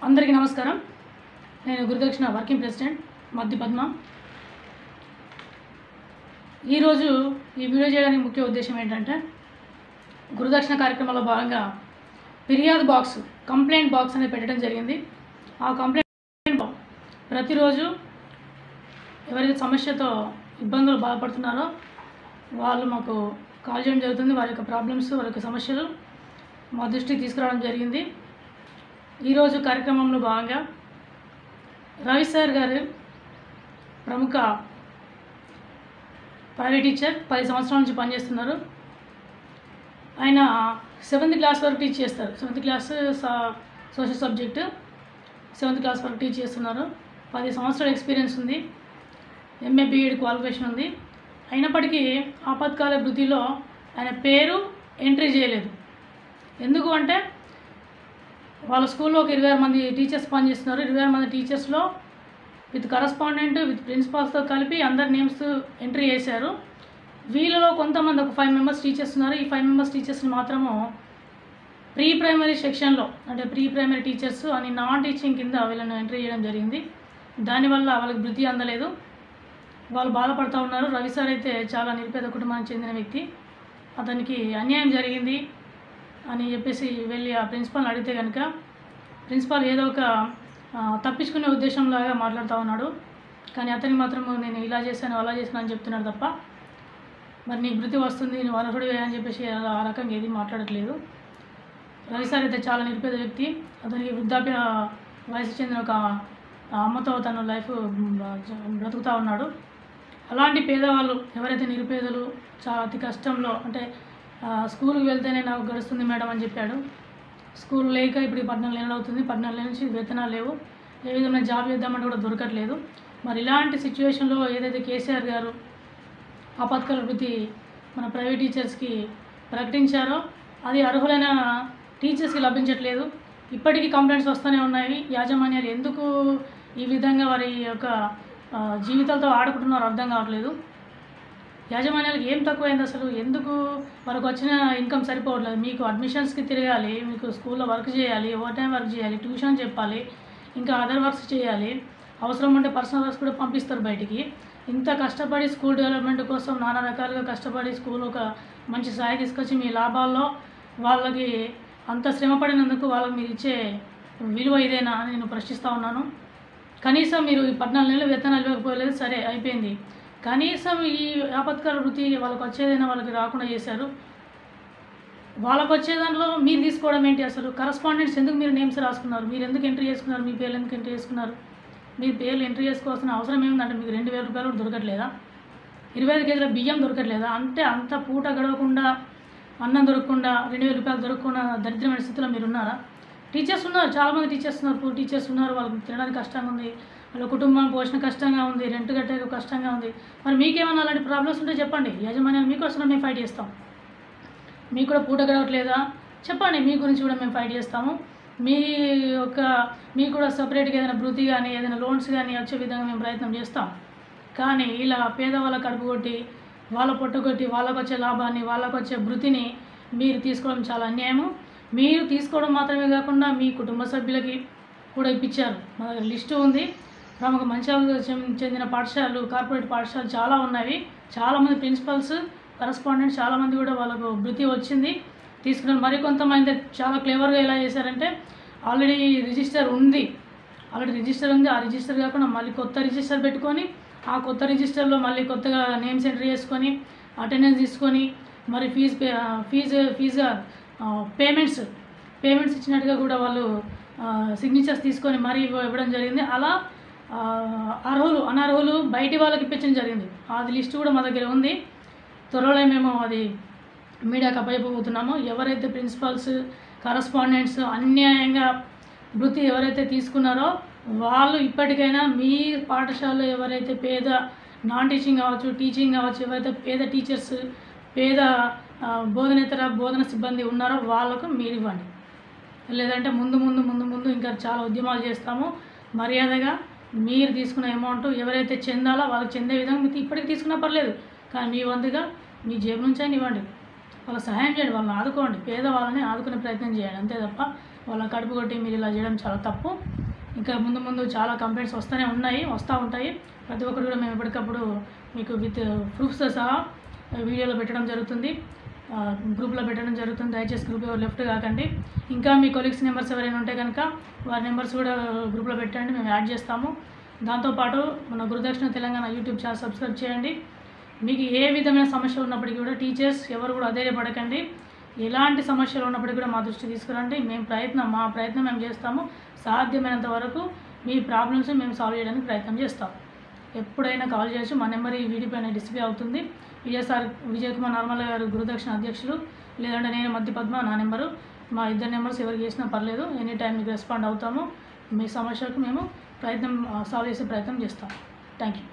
అందరికీ నమస్కారం నేను గురుదక్షిణ వర్కింగ్ ప్రెసిడెంట్ మద్ది పద్మ ఈరోజు ఈ వీడియో చేయడానికి ముఖ్య ఉద్దేశం ఏంటంటే గురుదక్షిణ కార్యక్రమంలో భాగంగా ఫిర్యాదు బాక్స్ కంప్లైంట్ బాక్స్ అనేది పెట్టడం జరిగింది ఆ కంప్లైంట్ బాక్స్ ప్రతిరోజు ఎవరైతే సమస్యతో ఇబ్బందులు బాధపడుతున్నారో వాళ్ళు మాకు కాల్ చేయడం జరుగుతుంది వారి యొక్క ప్రాబ్లమ్స్ వారి యొక్క సమస్యలు మా దృష్టికి తీసుకురావడం జరిగింది ఈరోజు కార్యక్రమంలో భాగంగా రవి సార్ గారు ప్రముఖ ప్రైవేట్ టీచర్ పది సంవత్సరాల నుంచి పనిచేస్తున్నారు ఆయన సెవెంత్ క్లాస్ వరకు టీచ్ చేస్తారు seventh class social subject seventh class వరకు టీచ్ చేస్తున్నారు పది సంవత్సరాల ఎక్స్పీరియన్స్ ఉంది ఎంఏ బీఎడ్ క్వాలిఫికేషన్ ఉంది అయినప్పటికీ ఆపత్కాల వృత్తిలో ఆయన పేరు ఎంట్రీ చేయలేదు ఎందుకు అంటే వాళ్ళ స్కూల్లో ఒక ఇరవై ఆరు మంది టీచర్స్ పనిచేస్తున్నారు ఇరవై ఆరు మంది టీచర్స్లో విత్ కరస్పాండెంట్ విత్ ప్రిన్సిపాల్స్తో కలిపి అందరి నేమ్స్ ఎంట్రీ చేశారు వీళ్ళలో కొంతమంది ఒక ఫైవ్ మెంబర్స్ టీచర్స్ ఉన్నారు ఈ ఫైవ్ మెంబర్స్ టీచర్స్ని మాత్రము ప్రీ ప్రైమరీ సెక్షన్లో అంటే ప్రీ ప్రైమరీ టీచర్స్ అని నాన్ టీచింగ్ కింద వీళ్ళని ఎంట్రీ చేయడం జరిగింది దానివల్ల వాళ్ళకి వృత్తి అందలేదు వాళ్ళు బాధపడుతూ ఉన్నారు రవి సార్ అయితే చాలా నిరుపేద కుటుంబానికి చెందిన వ్యక్తి అతనికి అన్యాయం జరిగింది అని చెప్పేసి వెళ్ళి ఆ ప్రిన్సిపాల్ని అడిగితే కనుక ప్రిన్సిపాల్ ఏదో ఒక ఆ, తప్పించుకునే ఉద్దేశంలాగా మాట్లాడుతూ ఉన్నాడు కానీ అతనికి మాత్రం నేను ఇలా చేశాను అలా చేశాను అని చెప్తున్నాడు తప్ప మరి నీకు వృత్తి వస్తుంది నువ్వు అర్హుడివే అని చెప్పేసి అలా ఆ రకంగా ఏది మాట్లాడట్లేదు రవి సార్ అయితే చాలా నిరుపేద వ్యక్తి అతనికి వృద్ధాప్య వయసు చెందిన ఒక అమ్మతో తన లైఫ్ బ్రతుకుతూ ఉన్నాడు అలాంటి పేదవాళ్ళు ఎవరైతే నిరుపేదలు చాలా అతి కష్టంలో అంటే ఆ, స్కూల్కి వెళ్తేనే నాకు గడుస్తుంది మేడం అని చెప్పాడు స్కూల్ లేక ఇప్పుడు ఈ పద్నాలుగు నెలలు అవుతుంది పద్నాలుగు నెలల నుంచి వేతనాలు లేవు ఏ విధమైన జాబ్ చేద్దామంటే కూడా దొరకట్లేదు మరి ఇలాంటి సిచ్యువేషన్లో ఏదైతే కేసీఆర్ గారు ఆపత్కాల వృత్తి మన ప్రైవేట్ టీచర్స్కి ప్రకటించారో అది అర్హులైన టీచర్స్కి లభించట్లేదు ఇప్పటికీ కంప్లైంట్స్ వస్తూనే ఉన్నాయి యాజమాన్యాలు ఎందుకు ఈ విధంగా వారి యొక్క ఆ, జీవితాలతో ఆడుకుంటున్నారో అర్థం కావట్లేదు యాజమాన్యాలకు ఏం తక్కువైంది అసలు ఎందుకు మనకు వచ్చిన ఇన్కమ్ సరిపోవట్లేదు మీకు అడ్మిషన్స్కి తిరగాలి మీకు స్కూల్లో వర్క్ చేయాలి ఓవర్ టైం వర్క్ చేయాలి ట్యూషన్ చెప్పాలి ఇంకా అదర్ వర్క్స్ చేయాలి అవసరం ఉంటే పర్సనల్ వర్క్స్ కూడా పంపిస్తారు బయటికి ఇంత కష్టపడి స్కూల్ డెవలప్మెంట్ కోసం నానా రకాలుగా కష్టపడి స్కూల్ ఒక మంచి స్థాయి తీసుకొచ్చి మీ లాభాల్లో వాళ్ళకి అంత శ్రమ పడినందుకు వాళ్ళకి మీరు ఇచ్చే విలువ ఇదేనా అని నేను ప్రశ్నిస్తూ ఉన్నాను కనీసం మీరు ఈ పద్నాలుగు నెలలు వేతనాలు ఇవ్వకపోలేదు సరే అయిపోయింది కనీసం ఈ ఆపత్కాల వృత్తి వాళ్ళకి వచ్చేదైనా వాళ్ళకి రాకుండా చేశారు వాళ్ళకి వచ్చే దాంట్లో మీరు తీసుకోవడం ఏంటి అసలు కరస్పాండెంట్స్ ఎందుకు మీరు నేమ్స్ రాసుకున్నారు మీరు ఎందుకు ఎంట్రీ చేసుకున్నారు మీ పేర్లు ఎందుకు ఎంట్రీ చేసుకున్నారు మీ పేర్లు ఎంట్రీ చేసుకోవాల్సిన అవసరం ఏముందంటే మీకు రెండు వేల రూపాయలు కూడా దొరకట్లేదా ఇరవై ఐదు కేజీల బియ్యం దొరకట్లేదా అంటే అంత పూట గడవకుండా అన్నం దొరకకుండా రెండు వేల రూపాయలు దొరకకుండా దరిద్రమైన స్థితిలో మీరు ఉన్నారా టీచర్స్ ఉన్నారు చాలామంది టీచర్స్ ఉన్నారు పూర్ టీచర్స్ ఉన్నారు వాళ్ళకి తినడానికి కష్టంగా ఉంది వాళ్ళ కుటుంబం పోషణ కష్టంగా ఉంది రెంట్ కట్టే కష్టంగా ఉంది మరి మీకేమైనా అలాంటి ప్రాబ్లమ్స్ ఉంటే చెప్పండి యాజమాన్యాలు మీకోసం మేము ఫైట్ చేస్తాం మీకు కూడా పూట గడవట్లేదా చెప్పండి మీ గురించి కూడా మేము ఫైట్ చేస్తాము మీ యొక్క మీకు కూడా సపరేట్గా ఏదైనా వృత్తి కానీ ఏదైనా లోన్స్ కానీ వచ్చే విధంగా మేము ప్రయత్నం చేస్తాం కానీ ఇలా పేదవాళ్ళ కడుపు కొట్టి వాళ్ళ పొట్ట కొట్టి వాళ్ళకు వచ్చే లాభాన్ని వాళ్ళకు వచ్చే వృత్తిని మీరు తీసుకోవడం చాలా అన్యాయము మీరు తీసుకోవడం మాత్రమే కాకుండా మీ కుటుంబ సభ్యులకి కూడా ఇప్పించారు మన దగ్గర లిస్టు ఉంది ప్రముఖ మంచిర్యాలకు చెం- చెందిన పాఠశాలలు కార్పొరేట్ పాఠశాలలు చాలా ఉన్నవి చాలామంది ప్రిన్సిపల్స్ కరస్పాండెంట్స్ చాలామంది కూడా వాళ్ళకు వృత్తి వచ్చింది తీసుకున్నారు మరి కొంతమంది చాలా క్లేవర్గా ఎలా చేశారంటే ఆల్రెడీ రిజిస్టర్ ఉంది ఆల్రెడీ రిజిస్టర్ ఉంది ఆ రిజిస్టర్ కాకుండా మళ్ళీ కొత్త రిజిస్టర్ పెట్టుకొని ఆ కొత్త రిజిస్టర్లో మళ్ళీ కొత్తగా నేమ్స్ ఎంట్రీ చేసుకొని అటెండెన్స్ తీసుకొని మరి ఫీజు పే ఫీజు ఫీజుగా పేమెంట్స్ పేమెంట్స్ ఇచ్చినట్టుగా కూడా వాళ్ళు సిగ్నేచర్స్ తీసుకొని మరీ ఇవ్వ- ఇవ్వడం జరిగింది అలా ఆ, అర్హులు అనర్హులు బయటి వాళ్ళకి ఇప్పించడం జరిగింది అది లిస్ట్ కూడా మా దగ్గర ఉంది త్వరలో మేము అది మీడియాకి అప్పయిపోతున్నాము ఎవరైతే ప్రిన్సిపల్స్ కరస్పాండెంట్స్ అన్యాయంగా వృత్తి ఎవరైతే తీసుకున్నారో వాళ్ళు ఇప్పటికైనా మీ పాఠశాలలో ఎవరైతే పేద నాన్ టీచింగ్ కావచ్చు టీచింగ్ కావచ్చు ఎవరైతే పేద టీచర్స్ పేద ఆ, బోధనేతర బోధన సిబ్బంది ఉన్నారో వాళ్ళకు మీరు ఇవ్వండి లేదంటే ముందు ముందు ముందు ముందు ఇంకా చాలా ఉద్యమాలు చేస్తాము మర్యాదగా మీరు తీసుకున్న అమౌంట్ ఎవరైతే చెందాలో వాళ్ళకి చెందే విధంగా మీరు ఇప్పటికి తీసుకున్నా పర్లేదు కానీ మీ వంతుగా మీ జేబు నుంచి అయినా ఇవ్వండి వాళ్ళకి సహాయం చేయండి వాళ్ళని ఆదుకోండి పేదవాళ్ళని ఆదుకునే ప్రయత్నం చేయండి అంతే తప్ప వాళ్ళ కడుపు కొట్టి మీరు ఇలా చేయడం చాలా తప్పు ఇంకా ముందు ముందు చాలా కంప్లైంట్స్ వస్తూనే ఉన్నాయి వస్తూ ఉంటాయి ప్రతి ఒక్కరు కూడా మేము ఎప్పటికప్పుడు మీకు విత్ ప్రూఫ్స్తో సహా వీడియోలో పెట్టడం జరుగుతుంది ఆ, గ్రూప్లో పెట్టడం జరుగుతుంది దయచేసి గ్రూప్ ఎవరు లెఫ్ట్ కాకండి ఇంకా మీ కొలీగ్స్ నెంబర్స్ ఎవరైనా ఉంటే కనుక వారి నెంబర్స్ కూడా గ్రూప్లో పెట్టండి మేము యాడ్ చేస్తాము దాంతోపాటు మన గురుదక్షిణ తెలంగాణ యూట్యూబ్ ఛానల్ సబ్స్క్రైబ్ చేయండి మీకు ఏ విధమైన సమస్య ఉన్నప్పటికీ కూడా టీచర్స్ ఎవరు కూడా అధైర్యపడకండి ఎలాంటి సమస్యలు ఉన్నప్పటికీ కూడా మా దృష్టి తీసుకురండి మేము ప్రయత్నం మా ప్రయత్నం మేము చేస్తాము సాధ్యమైనంత వరకు మీ ప్రాబ్లమ్స్ మేము సాల్వ్ చేయడానికి ప్రయత్నం చేస్తాం ఎప్పుడైనా కాల్ చేసి మా నెంబర్ ఈ వీడియో పైన డిస్ప్లే అవుతుంది విజయసార్ విజయ్ కుమార్ నర్మల గారు గురుదక్షిణ అధ్యక్షులు లేదంటే నేను మధ్య పద్మ నా నెంబరు మా ఇద్దరు నెంబర్స్ ఎవరికి చేసినా పర్లేదు ఎనీ టైం మీకు రెస్పాండ్ అవుతాము మీ సమస్యకు మేము ప్రయత్నం సాల్వ్ చేసే ప్రయత్నం చేస్తాం థ్యాంక్ యూ